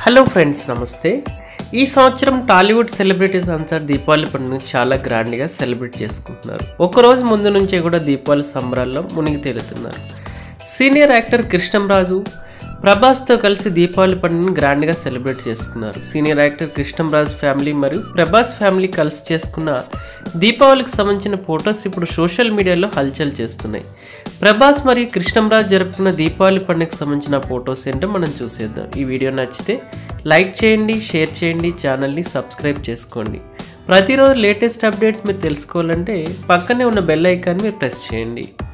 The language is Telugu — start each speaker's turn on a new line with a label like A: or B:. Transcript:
A: హలో ఫ్రెండ్స్ నమస్తే ఈ సంవత్సరం టాలీవుడ్ సెలబ్రిటీస్ అంతా దీపావళి పండుగ చాలా గ్రాండ్గా సెలబ్రేట్ చేసుకుంటున్నారు ఒక రోజు ముందు నుంచే కూడా దీపావళి సంబరాల్లో మునిగి తేలుతున్నారు సీనియర్ యాక్టర్ కృష్ణంరాజు ప్రభాస్తో కలిసి దీపావళి పండుగను గ్రాండ్గా సెలబ్రేట్ చేసుకున్నారు సీనియర్ యాక్టర్ కృష్ణంరాజు ఫ్యామిలీ మరియు ప్రభాస్ ఫ్యామిలీ కలిసి చేసుకున్న దీపావళికి సంబంధించిన ఫొటోస్ ఇప్పుడు సోషల్ మీడియాలో హల్చల్ చేస్తున్నాయి ప్రభాస్ మరియు కృష్ణంరాజు జరుపుకున్న దీపావళి పండుగకి సంబంధించిన ఫొటోస్ ఏంటో మనం చూసేద్దాం ఈ వీడియో నచ్చితే లైక్ చేయండి షేర్ చేయండి ఛానల్ని సబ్స్క్రైబ్ చేసుకోండి ప్రతిరోజు లేటెస్ట్ అప్డేట్స్ మీరు తెలుసుకోవాలంటే పక్కనే ఉన్న బెల్ ఐకాన్ మీరు ప్రెస్ చేయండి